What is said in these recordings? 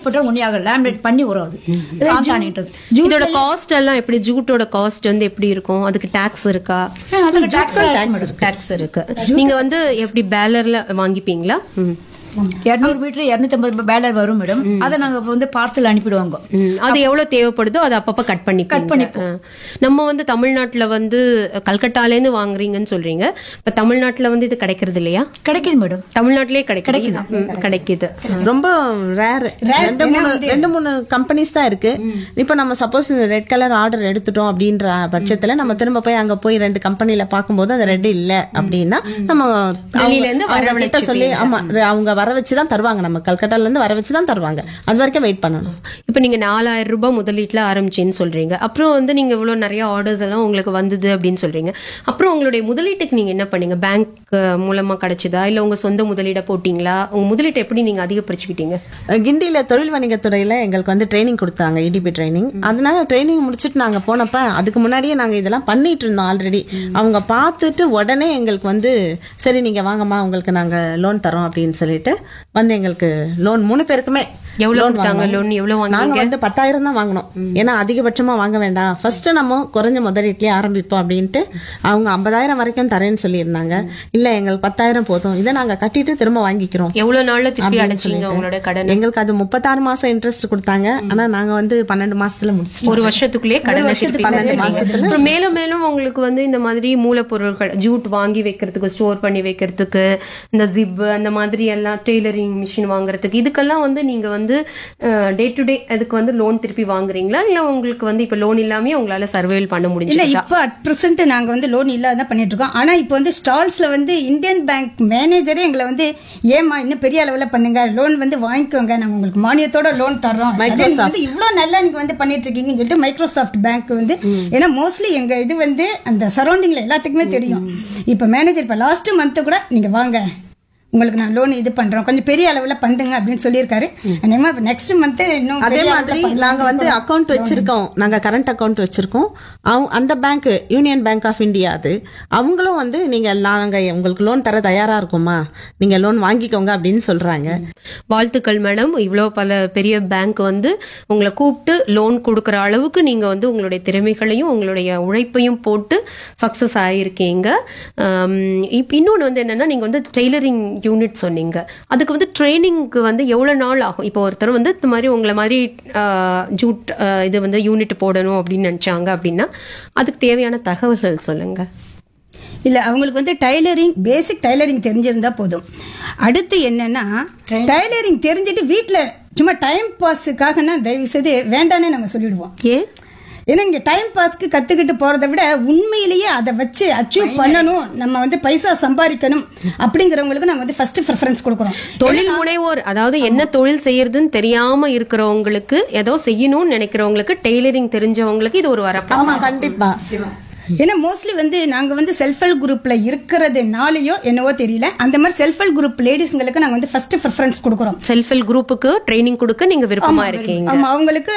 போட்டா ஒன்னே ஆகும் லேமினேட் பண்ணி வரும் அது சாந்தானின்றது இதோட காஸ்ட் எல்லாம் எப்படி ஜூட்டோட காஸ்ட் வந்து எப்படி இருக்கும் அதுக்கு டாக்ஸ் இருக்கா அதுக்கு டாக்ஸ் டாக்ஸ் இருக்கு நீங்க வந்து எப்படி பேலர்ல வாங்கிப்பீங்களா ம். இருநூறு மீட்டர் இருநூத்தி ஐம்பது பேலர் வரும் மேடம் அதை நாங்க இப்ப வந்து பார்சல் அனுப்பிடுவாங்க ம், அது எவ்வளவு தேவைப்படுதோ அது அப்பப்ப கட் பண்ணி கட் பண்ணிப்போம். நம்ம வந்து தமிழ்நாட்டுல வந்து கல்கட்டால இருந்து வாங்குறீங்கன்னு சொல்றீங்க இப்ப தமிழ்நாட்டுல வந்து இது கிடைக்கிறது இல்லையா கிடைக்குது மேடம் தமிழ்நாட்டிலே கிடைக்குது ம், கிடைக்குது ரொம்ப ரேர் ரெண்டு மூணு ரெண்டு மூணு கம்பெனிஸ் தான் இருக்கு இப்ப நம்ம சப்போஸ் இந்த ரெட் கலர் ஆர்டர் எடுத்துட்டோம் அப்படின்ற பட்சத்துல நம்ம திரும்ப போய் அங்க போய் ரெண்டு கம்பெனில பார்க்கும்போது அந்த ரெட் இல்ல அப்படின்னா நம்ம வெளியில இருந்து அவங்க- அவங்க கிட்ட சொல்லி ஆமா அவங்க வர வச்சு தான் தருவாங்க நம்ம கல்கட்டால இருந்து வர வச்சு தான் தருவாங்க அது வரைக்கும் வெயிட் பண்ணணும் இப்ப நீங்க நாலாயிரம் ரூபாய் முதலீட்டுல ஆரம்பிச்சேன்னு சொல்றீங்க அப்புறம் வந்து நீங்க இவ்வளவு நிறைய ஆர்டர்ஸ் எல்லாம் உங்களுக்கு வந்தது அப்படின்னு சொல்றீங்க அப்புறம் உங்களுடைய முதலீட்டுக்கு நீங்க என்ன பண்ணீங்க பேங்க் மூலமா கிடைச்சதா இல்ல உங்க சொந்த முதலீட போட்டீங்களா உங்க முதலீட்டை எப்படி நீங்க அதிகப்படுத்திக்கிட்டீங்க கிண்டியில தொழில் வணிகத்துறையில எங்களுக்கு வந்து ட்ரைனிங் கொடுத்தாங்க இடிபி ட்ரைனிங் அதனால ட்ரைனிங் முடிச்சுட்டு நாங்க போனப்ப அதுக்கு முன்னாடியே நாங்க இதெல்லாம் பண்ணிட்டு இருந்தோம் ஆல்ரெடி அவங்க பார்த்துட்டு உடனே எங்களுக்கு வந்து சரி நீங்க வாங்கம்மா உங்களுக்கு நாங்க லோன் தரோம் அப்படின்னு சொல்லிட்டு வந்து எங்களுக்கு லோன் மூணு பேருக்குமே எவ்வளவு loan கொடுத்தாங்க வாங்கினோம். loan? எவ்வளவு வாங்குனீங்க? நாங்க வந்து பத்தாயிரம் தான் வாங்கினோம் ஏன்னா அதிகபட்சமா வாங்க வேண்டாம் ஃபர்ஸ்ட் நம்ம குறைஞ்ச முதலீட்லயே ஆரம்பிப்போம் அப்படின்ட்டு அவங்க ஐம்பதாயிரம் வரைக்கும் தரேன்னு சொல்லியிருந்தாங்க இல்ல எங்களுக்கு பத்தாயிரம் போதும் இதை நாங்க கட்டிட்டு திரும்ப வாங்கிக்கிறோம் எவ்வளவு நாள்ல திருப்பி அப்படின்னு அடைச்சீங்க சொல்லிட்டு. உங்களோட கடன் எங்களுக்கு அது முப்பத்தாறு மாசம் இன்ட்ரெஸ்ட் கொடுத்தாங்க ஆனா நாங்க வந்து பன்னெண்டு மாசத்துல முடிச்சிட்டோம் ஒரு வருஷத்துக்குள்ளே கடனை திருப்பி பன்னெண்டு கட்டிட்டீங்க. மாசத்துல அப்புறம் மேலும் மேலும் உங்களுக்கு வந்து இந்த மாதிரி மூலப்பொருட்கள் ஜூட் வாங்கி வைக்கிறதுக்கு ஸ்டோர் பண்ணி வைக்கிறதுக்கு இந்த ஜிப் அந்த மாதிரி எல்லாம் டெய்லரிங் மிஷின் வாங்குறதுக்கு இதுக்கெல்லாம் வந்து நீங்க வந்து டே டு டே அதுக்கு வந்து லோன் திருப்பி வாங்குறீங்களா இல்ல உங்களுக்கு வந்து இப்ப லோன் இல்லாம உங்களால சர்வேல் பண்ண இல்ல முடிஞ்சு இப்ப அட் பிரசன்ட் நாங்க வந்து லோன் இல்லாத பண்ணிட்டு இருக்கோம் ஆனா இப்ப வந்து ஸ்டால்ஸ்ல வந்து இந்தியன் பேங்க் மேனேஜரே எங்களை வந்து ஏமா இன்னும் பெரிய அளவுல பண்ணுங்க லோன் வந்து வாங்கிக்கோங்க நாங்க உங்களுக்கு மானியத்தோட லோன் தர்றோம் அது நீங்க வந்து இவ்வளவு நல்லா நீங்க வந்து பண்ணிட்டு இருக்கீங்கன்னு சொல்லிட்டு மைக்ரோசாஃப்ட் பேங்க் வந்து ஏன்னா மோஸ்ட்லி எங்க இது வந்து அந்த சரௌண்டிங்ல எல்லாத்துக்குமே தெரியும் இப்ப மேனேஜர் இப்ப லாஸ்ட் மந்த் கூட நீங்க வாங்க உங்களுக்கு நான் லோன் இது பண்றோம் கொஞ்சம் பெரிய அளவுல பண்ணுங்க அப்படின்னு சொல்லியிருக்காரு நெக்ஸ்ட் மந்த் இன்னும் அதே பெரிய அளவுல மாதிரி பண்ணலாம். நாங்க வந்து அக்கவுண்ட் வச்சிருக்கோம் நாங்க கரண்ட் அக்கவுண்ட் வச்சிருக்கோம் அவங்க- அந்த bank union bank of India அது அவங்களும் வந்து நீங்க நாங்க உங்களுக்கு லோன் தர தயாரா இருக்குமா நீங்க லோன் வாங்கிக்கோங்க அப்படின்னு சொல்றாங்க வாழ்த்துக்கள் மேடம் இவ்வளோ பல பெரிய பேங்க் வந்து உங்களை கூப்பிட்டு லோன் கொடுக்குற அளவுக்கு நீங்க வந்து உங்களுடைய திறமைகளையும் உங்களுடைய உழைப்பையும் போட்டு சக்சஸ் ஆயிருக்கீங்க ஆம், இப்ப இன்னொன்று வந்து என்னன்னா நீங்க வந்து டெய்லரிங் யூனிட் சொன்னீங்க அதுக்கு வந்து ட்ரைனிங்க்கு வந்து எவ்வளவு நாள் ஆகும் இப்போ ஒருத்தர் வந்து இந்த மாதிரி உங்களை மாதிரி ஆ, ஜூட் ஆ, இது வந்து யூனிட் போடணும் அப்படின்னு நினைச்சாங்க அப்படின்னா அதுக்கு தேவையான தகவல்கள் சொல்லுங்க இல்ல அவங்களுக்கு வந்து டைலரிங் பேசிக் டைலரிங் தெரிஞ்சிருந்தா போதும் அடுத்து என்னன்னா டைலரிங் தெரிஞ்சுட்டு வீட்ல சும்மா டைம் பாஸுக்காகனா தயவு செய்து வேண்டானே நாங்க சொல்லிடுவோம் ஏன் ஏன்னா இங்க டைம் பாஸ்க்கு கத்துக்கிட்டு போறதை விட உண்மையிலேயே அதை வச்சு அச்சீவ் பண்ணணும் நம்ம வந்து பைசா சம்பாதிக்கணும் அப்படிங்கிறவங்களுக்கு நாங்க வந்து ஃபர்ஸ்ட் ப்ரிஃபரன்ஸ் கொடுக்குறோம் தொழில் முனைவோர் அதாவது என்ன தொழில் செய்யறதுன்னு தெரியாம இருக்கிறவங்களுக்கு ஏதோ செய்யணும்னு நினைக்கிறவங்களுக்கு டெய்லரிங் தெரிஞ்சவங்களுக்கு இது ஒரு வரப்பா ஆமா கண்டிப்பா ஏன்னா மோஸ்ட்லி வந்து நாங்க வந்து செல்ஃப் ஹெல்ப் குரூப்ல இருக்கிறதுனாலயோ என்னவோ தெரியல அந்த மாதிரி செல்ஃப் ஹெல்ப் குரூப் லேடிஸ்ங்களுக்கு நாங்க வந்து ஃபர்ஸ்ட் ப்ரிஃபரன்ஸ் கொடுக்குறோம் செல்ஃப் ஹெல்ப் குரூப்புக்கு ட்ரைனிங் கொடுக்க நீங்க விருப்பமா இருக்கீங்க ஆமா அவங்களுக்கு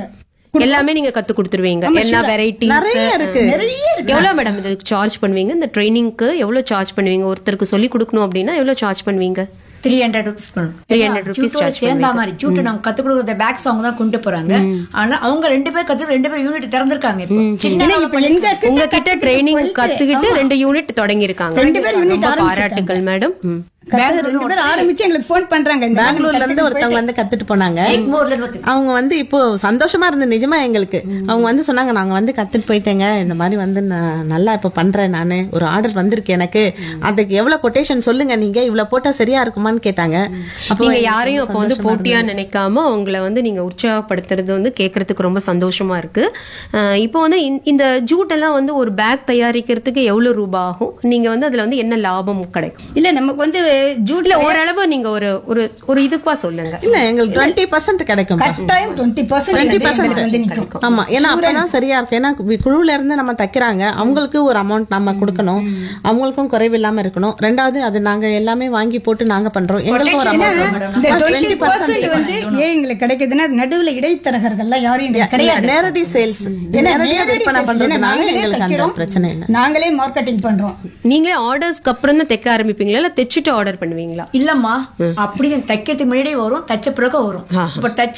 எல்லாமே நீங்க கத்து கொடுத்துருவீங்க எல்லா வெரைட்டிஸ் நிறைய இருக்கு எவ்வளவு மேடம் இதுக்கு சார்ஜ் பண்ணுவீங்க இந்த ட்ரைனிங்க்கு எவ்வளவு சார்ஜ் பண்ணுவீங்க ஒருத்தருக்கு சொல்லி கொடுக்கணும் அப்படின்னா எவ்வளவு சார்ஜ் பண்ணுவீங்க த்ரீ ஹண்ட்ரட் ருபீஸ் பண்ணும் 300 rupees charge சேர்ந்த மாதிரி ஜூட்டு நம்ம கத்து கொடுக்குற பேக்ஸ் அவங்க தான் கொண்டு போறாங்க ஆனா அவங்க ரெண்டு பேர் கத்து ரெண்டு பேர் யூனிட் திறந்திருக்காங்க இப்போ சின்ன ஏன்னா இப்ப எங்க கிட்ட உங்ககிட்ட ட்ரைனிங் கத்துக்கிட்டு ரெண்டு யூனிட் தொடங்கி இருக்காங்க ரெண்டு பேர் unit ரொம்ப ஆரம்பிச்சிருக்காங்க. பாராட்டுகள் மேடம் கத்து- ரெண்டு பேரும் ஆரம்பிச்சு எங்களுக்கு ஃபோன் பண்றாங்க இந்த மாதிரி பெங்களூர்ல இருந்து ஒருத்தவங்க வந்து கத்துட்டு போனாங்க எக்மோர்ல இருந்து வந்து அவங்க வந்து இப்போ சந்தோஷமா இருந்தது நிஜமா எங்களுக்கு அவங்க வந்து சொன்னாங்க நாங்க வந்து கத்துட்டு போயிட்டேங்க இந்த மாதிரி வந்து நான் நல்லா இப்ப பண்றேன் நானு ஒரு ஆர்டர் வந்திருக்கு எனக்கு அதுக்கு எவ்வளவு கொட்டேஷன் சொல்லுங்க நீங்க இவ்வளவு போட்டா சரியா இருக்குமான்னு கேட்டாங்க அப்போ நீங்க எனக்கு யாரையும் அப்ப வந்து சந்தோஷமா போட்டியா நினைக்காம அவங்கள வந்து நீங்க உற்சாகப்படுத்துறது வந்து கேட்கறதுக்கு ரொம்ப சந்தோஷமா இருக்கு அஹ் இப்போ வந்து இந்த- இந்த ஜூட் எல்லாம் வந்து ஒரு பேக் தயாரிக்கிறதுக்கு எவ்வளவு ரூபாய் ஆகும் நீங்க வந்து அதுல வந்து என்ன லாபம் கிடைக்கும் இல்ல நமக்கு வந்து ஜூட்ல இல்ல ஓரளவு நீங்க ஒரு ஒரு ஒரு இதுப்பா சொல்லுங்க இல்ல எங்களுக்கு டுவெண்ட்டி பர்சன்ட் கிடைக்கும் கட்டாயம் டுவெண்ட்டி பர்சன்ட் வந்து நிக்கும் ஆமா ஏன்னா அப்பதான் சரியா இருக்கு ஏன்னா வி- குழுல இருந்து நம்ம தைக்கிறாங்க அவங்களுக்கு ஒரு அமௌண்ட் நம்ம கொடுக்கணும் அவங்களுக்கும் குறைவு இல்லாம இருக்கணும் ரெண்டாவது அது நாங்க எல்லாமே வாங்கி போட்டு நாங்க பண்றோம் எங்களுக்கும் ஒரு அமௌண்ட் இந்த டுவெண்ட்டி பர்சன்ட் வந்து ஏன் எங்களுக்கு கிடைக்குதுன்னா நடுவுல இடைத்தரகர்கள்லாம் யாரும் எங்களுக்கு கிடையாது நேரடி சேல்ஸ் ஏன்னா நேரடியா நேரடி விற்பனை sales, ஏன்னா பண்றதுனால நாங்களே எங்களுக்கு அந்த தைக்கிறோம், பிரச்சனை இல்லை நாங்களே மார்க்கெட்டிங் பண்றோம் நீங்க ஆர்டர்ஸ்க்கு அப்புறம் தான் தைக்க ஆரம்பிப்பீங்களா இல்ல தைச்சிட்டு ஆர்டர் பண்ணுவீங்களா இல்லம்மா அப்படி தைக்கிறதுக்கு முன்னாடியே வரும் தச்ச பிறகு வரும் இப்ப தச்ச